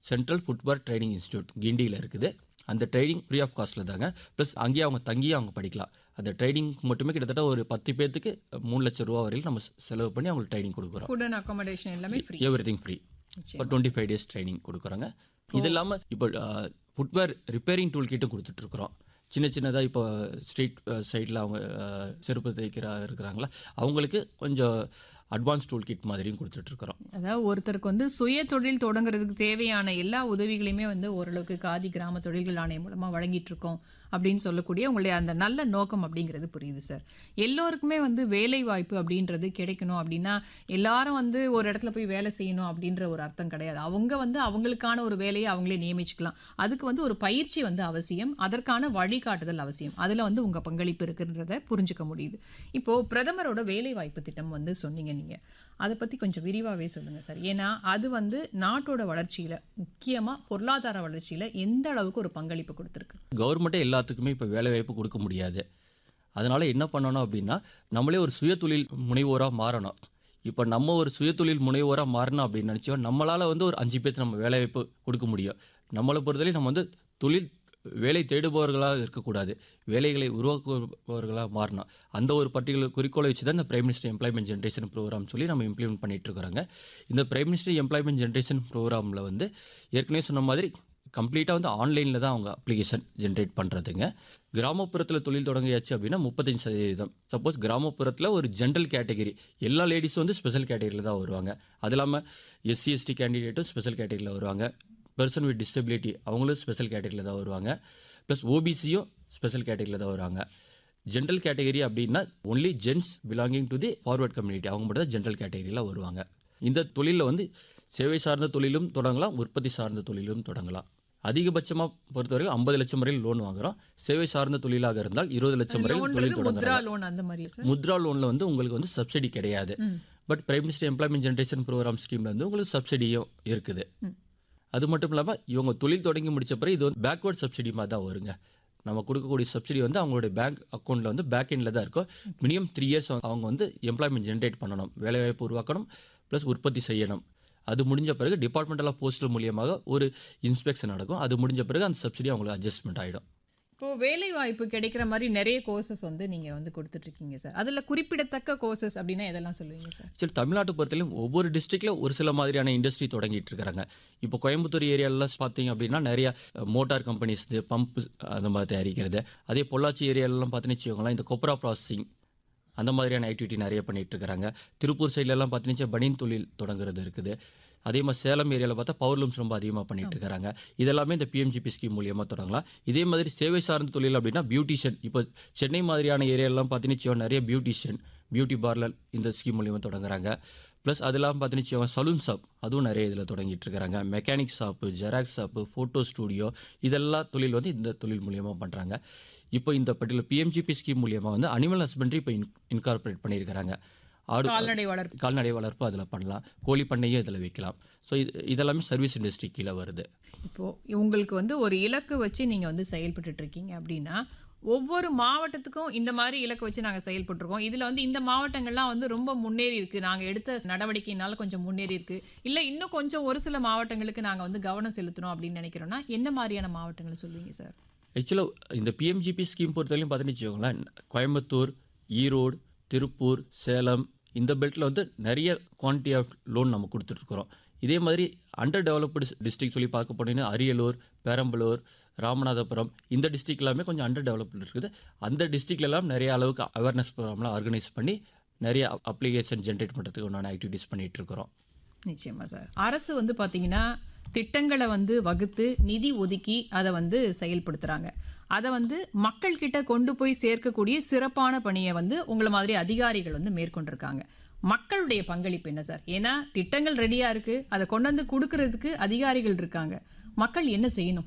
Central football training institute கிண்டியில் இருக்குது அந்த ட்ரைனிங் ஃப்ரீ ஆஃப் காஸ்ட்டில் தாங்க ப்ளஸ் அங்கேயே அவங்க தங்கியே அவங்க படிக்கலாம் அந்த ட்ரைனிங் மட்டுமே கிட்டத்தட்ட ஒரு பத்து பேர்த்துக்கு மூணு லட்சம் ரூபா வரையில் நம்ம செலவு பண்ணி அவங்களுக்கு ட்ரைனிங் கொடுக்குறோம் ஃபுட் அண்ட் அகாமடேஷன் எல்லாமே ஃப்ரீ எவ்ரி திங் ஃப்ரீ இப்போ டுவெண்ட்டி ஃபைவ் டேஸ் ட்ரைனிங் கொடுக்குறாங்க இது இல்லாமல் இப்போ ஃபுட்வேர் ரிப்பேரிங் டூல் கிட்டும் கொடுத்துட்ருக்குறோம் சின்ன சின்னதாக இப்போ ஸ்ட்ரீட் சைடில் அவங்க அஹ், செருப்பு தைக்கிற இருக்கிறாங்களா அவங்களுக்கு கொஞ்சம் அட்வான்ஸ் டூல் கிட் மாதிரியும் கொடுத்துட்ருக்குறோம் அதாவது ஒருத்தருக்கு வந்து சுய தொழில் தொடங்குறதுக்கு தேவையான எல்லா உதவிகளையுமே வந்து ஓரளவுக்கு காதி கிராம தொழில்கள் ஆணையம் மூலமா வழங்கிட்டு இருக்கோம் அப்படின்னு சொல்லக்கூடிய உங்களுடைய அந்த நல்ல நோக்கம் அப்படிங்கிறது புரியுது சார் எல்லோருக்குமே வந்து வேலை வாய்ப்பு அப்படின்றது கிடைக்கணும் அப்படின்னா எல்லாரும் வந்து ஒரு இடத்துல போய் வேலை செய்யணும் அப்படின்ற ஒரு அர்த்தம் கிடையாது அவங்க வந்து அவங்களுக்கான ஒரு வேலையை அவங்களே நியமிச்சுக்கலாம் அதுக்கு வந்து ஒரு பயிற்சி வந்து அவசியம் அதற்கான வழிகாட்டுதல் அவசியம் அதுல வந்து உங்க பங்களிப்பு இருக்குன்றத புரிஞ்சுக்க முடியுது இப்போ பிரதமரோட வேலை வாய்ப்பு திட்டம் வந்து சொன்னீங்க நீங்க அதை பத்தி கொஞ்சம் விரிவாவே சொல்லுங்க சார் ஏன்னா அது வந்து நாட்டோட வளர்ச்சியில முக்கியமா பொருளாதார வளர்ச்சியில எந்த அளவுக்கு ஒரு பங்களிப்பு கொடுத்துருக்கு கவர்மெண்ட்டே எல்லாத்துக்குமே இப்போ வேலை வாய்ப்பு கொடுக்க முடியாது அதனால் என்ன பண்ணணும் அப்படின்னா நம்மளே ஒரு சுயதொழில் முனைவோராக மாறணும் இப்போ நம்ம ஒரு சுயதொழில் முனைவோராக மாறணும் அப்படின்னு நினச்சோம் நம்மளால் வந்து ஒரு அஞ்சு பேர்த்து நம்ம வேலை வாய்ப்பு கொடுக்க முடியும் நம்மளை பொறுத்தவரை நம்ம வந்து தொழில் வேலை தேடுபவர்களாக இருக்கக்கூடாது வேலைகளை உருவாக்குபவர்களாக மாறணும் அந்த ஒரு பர்டிகுலர் குறிக்கோளை வச்சு தான் இந்த prime minister employment generation programme சொல்லி நம்ம இம்ப்ளிமெண்ட் பண்ணிட்டு இருக்கிறாங்க இந்த பிரைம் மினிஸ்டர் எம்ப்ளாய்மெண்ட் ஜென்ரேஷன் ப்ரோக்ராமில் வந்து ஏற்கனவே சொன்ன மாதிரி கம்ப்ளீட்டாக வந்து ஆன்லைனில் தான் அவங்க அப்ளிகேஷன் ஜென்ரேட் பண்ணுறதுங்க கிராமப்புறத்தில் தொழில் தொடங்கியாச்சு அப்படின்னா முப்பத்தஞ்சு சதவீதம் சப்போஸ் கிராமப்புறத்தில் ஒரு ஜென்ரல் கேட்டகரி எல்லா லேடிஸும் வந்து ஸ்பெஷல் கேட்டகரியில் தான் வருவாங்க அது இல்லாமல் எஸ்சி எஸ்டி கேண்டிடேட்டும் ஸ்பெஷல் கேட்டகரியில் வருவாங்க பர்சன் வித் டிசபிலிட்டி அவங்களும் ஸ்பெஷல் கேட்டகரியில் தான் வருவாங்க ப்ளஸ் ஓபிசியும் ஸ்பெஷல் கேட்டகரியில் தான் வருவாங்க ஜென்ரல் கேட்டகரி அப்படின்னா only gents belonging to the forward community அவங்க மட்டும் தான் ஜென்ரல் கேட்டகரியில் வருவாங்க இந்த தொழிலில் வந்து சேவை சார்ந்த தொழிலும் தொடங்கலாம் உற்பத்தி சார்ந்த தொழிலும் தொடங்கலாம் அதிகபட்சமாக பொறுத்தவரைக்கும் ஐம்பது லட்சம் வரையில் லோன் வாங்குறோம் சேவை சார்ந்த தொழிலாக இருந்தால் இருபது லட்சம் வரையில் தொழில் லோன்றது தொடங்கலாம் முத்ரா லோன் அந்த மாதிரி சார் முத்ரா லோனில் வந்து உங்களுக்கு வந்து சப்சிடி கிடையாது hmm. But prime minister employment generation programme ஸ்கீமில் வந்து உங்களுக்கு சப்சிடியும் இருக்குது ம். அது மட்டும் இல்லாமல் இவங்க தொழில் தொடங்கி முடிச்ச பிறகு இது வந்து பேக்வர்ட் சப்சிடி மாதிரி தான் வருங்க நம்ம கொடுக்கக்கூடிய சப்சிடி வந்து அவங்களுடைய பேங்க் அக்கௌண்ட்டில் வந்து பேக் எண்டில் தான் இருக்கும் மினிமம் த்ரீ இயர்ஸ் அவங்க வந்து எம்ப்ளாய்மெண்ட் ஜென்ரேட் பண்ணணும் வேலைவாய்ப்பு உருவாக்கணும் ப்ளஸ் உற்பத்தி செய்யணும் அது முடிஞ்ச பிறகு டிபார்ட்மெண்டல் ஆஃப் போஸ்டல் மூலியமாக ஒரு இன்ஸ்பெக்ஷன் நடக்கும் அது முடிஞ்ச பிறகு அந்த சப்சிடி அவங்களுக்கு அட்ஜஸ்ட்மெண்ட் ஆகிடும் இப்போ வேலை வாய்ப்பு கிடைக்கிற மாதிரி நிறைய கோர்சஸ் வந்து நீங்க வந்து கொடுத்துட்டு இருக்கீங்க சார் அதுல குறிப்பிடத்தக்க கோர்சஸ் அப்படின்னா எதெல்லாம் சொல்லுவீங்க சார் சரி தமிழ்நாட்டு பொறுத்தவரையும் ஒவ்வொரு டிஸ்ட்ரிக்ட்ல ஒரு சில மாதிரியான இண்டஸ்ட்ரி தொடங்கிட்டு இருக்காங்க இப்போ கோயம்புத்தூர் ஏரியாலலாம் பார்த்தீங்க அப்படின்னா நிறைய மோட்டார் கம்பெனிஸ் பம்ப் அந்த மாதிரி தயாரிக்கிறது அதே பொள்ளாச்சி ஏரியாலலாம் பார்த்தீங்கன்னு வச்சுக்கோங்களேன் இந்த கொப்ரா ப்ராசஸிங் அந்த மாதிரியான ஆக்டிவிட்டி நிறைய பண்ணிட்டு இருக்காங்க திருப்பூர் சைட்லலாம் பார்த்தீங்கன்னா பனியன் தொழில் தொடங்குறது இருக்குது அதே மாதிரி சேலம் ஏரியாவில் பார்த்தா பவர்லூம்ஸ் ரொம்ப அதிகமாக பண்ணிட்டு இருக்காங்க இதெல்லாமே இந்த பிஎம்ஜிபி ஸ்கீம் மூலியமாக தொடங்கலாம் இதே மாதிரி சேவை சார்ந்த தொழில் அப்படின்னா பியூட்டிஷியன் இப்போ சென்னை மாதிரியான ஏரியாலாம் பார்த்தீங்கன்னு வச்சுக்கோங்க, நிறைய பியூட்டிஷியன் பியூட்டி பார்லர் இந்த ஸ்கீம் மூலியமாக தொடங்குறாங்க ப்ளஸ் அதெல்லாம் பார்த்தீங்கன்னு வச்சுக்கோங்க சலூன் ஷாப் அதுவும் நிறைய இதில் தொடங்கிட்டு இருக்காங்க mechanic shop xerox shop photo studio இதெல்லாம் தொழில் வந்து இந்த தொழில் மூலியமாக பண்ணுறாங்க இப்போ இந்த பர்டிகுலர் பிஎம்ஜிபி ஸ்கீம் மூலியமாக வந்து அனிமல் ஹஸ்பண்ட்ரி இப்போ இன் இன்கார்பரேட் பண்ணியிருக்கிறாங்க ஆடு கால்நடை வளர்ப்பு கால்நடை வளர்ப்பு அதில் பண்ணலாம் கோழி பண்ணையும் இதில் வைக்கலாம் ஸோ இது இதெல்லாமே சர்வீஸ் இண்டஸ்ட்ரி கீழே வருது இப்போ உங்களுக்கு வந்து ஒரு இலக்கு வச்சு நீங்க வந்து செயல்பட்டுட்டு இருக்கீங்க அப்படின்னா ஒவ்வொரு மாவட்டத்துக்கும் இந்த மாதிரி இலக்கு வச்சு நாங்க செயல்பட்டுருக்கோம் இதுல வந்து இந்த மாவட்டங்கள்லாம் வந்து ரொம்ப முன்னேறி இருக்கு நாங்க எடுத்த நடவடிக்கையினால கொஞ்சம் முன்னேறி இருக்கு இல்ல இன்னும் கொஞ்சம் ஒரு சில மாவட்டங்களுக்கு நாங்க வந்து கவனம் செலுத்தணும் அப்படின்னு நினைக்கிறோம்னா என்ன மாதிரியான மாவட்டங்களை சொல்லுவீங்க சார் ஆக்சுவலாக இந்த பிஎம்ஜிபி ஸ்கீம் பொறுத்தவரையும் பார்த்தீங்கன்னு வச்சுக்கோங்களேன் கோயம்புத்தூர் ஈரோடு திருப்பூர் சேலம் இந்த பெல்ட்டில் வந்து நிறைய குவான்டிட்டி ஆஃப் லோன் நம்ம கொடுத்துட்ருக்குறோம் இதே மாதிரி அண்டர் டெவலப்டு டிஸ்ட்ரிக்ட் சொல்லி பார்க்க போனீங்கன்னா அரியலூர் பெரம்பலூர் ராமநாதபுரம் இந்த டிஸ்ட்ரிக்ட் எல்லாமே கொஞ்சம் அண்டர் டெவலப்டு இருக்குது அந்த districtல எல்லாம் நிறைய அளவுக்கு அவேர்னஸ் ப்ரோக்ராம்லாம் ஆர்கனைஸ் பண்ணி நிறைய அப்ளிகேஷன் ஜென்ரேட் பண்ணுறதுக்கு உண்டான ஆக்டிவிட்டீஸ் பண்ணிகிட்டு இருக்கிறோம் நிச்சயமா சார் அரசு வந்து பாத்தீங்கன்னா திட்டங்களை வந்து வகுத்து நிதி ஒதுக்கி அதை வந்து செயல்படுத்துறாங்க அதை வந்து மக்கள் கிட்ட கொண்டு போய் சேர்க்கக்கூடிய சிறப்பான பணியை வந்து உங்களை மாதிரி அதிகாரிகள் வந்து மேற்கொண்டிருக்காங்க மக்களுடைய பங்களிப்பு என்ன சார் ஏன்னா திட்டங்கள் ரெடியா இருக்கு அதை கொண்டு வந்து கொடுக்கறதுக்கு அதிகாரிகள் இருக்காங்க மக்கள் என்ன செய்யணும்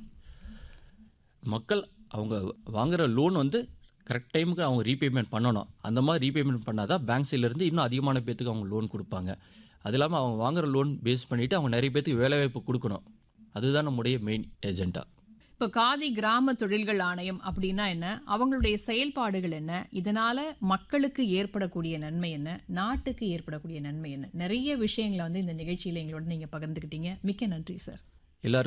மக்கள் அவங்க வாங்குற லோன் வந்து கரெக்ட் டைமுக்கு அவங்க ரீபேமெண்ட் பண்ணணும் அந்த மாதிரி ரீபேமெண்ட் பண்ணால் தான் பேங்க் சைட்லேருந்து இன்னும் அதிகமான பேத்துக்கு அவங்க லோன் கொடுப்பாங்க அது இல்லாமல் அவங்க வாங்குற லோன் பேஸ் பண்ணிவிட்டு அவங்க நிறைய பேத்துக்கு வேலைவாய்ப்பு கொடுக்கணும் அதுதான் நம்முடைய மெயின் ஏஜெண்டா இப்போ காதி கிராம தொழில்கள் ஆணையம் அப்படின்னா என்ன அவங்களுடைய செயல்பாடுகள் என்ன இதனால மக்களுக்கு ஏற்படக்கூடிய நன்மை என்ன நாட்டுக்கு ஏற்படக்கூடிய நன்மை என்ன நிறைய விஷயங்களை வந்து இந்த நிகழ்ச்சியில எங்களோட நீங்க பகிர்ந்துக்கிட்டீங்க மிக்க நன்றி சார்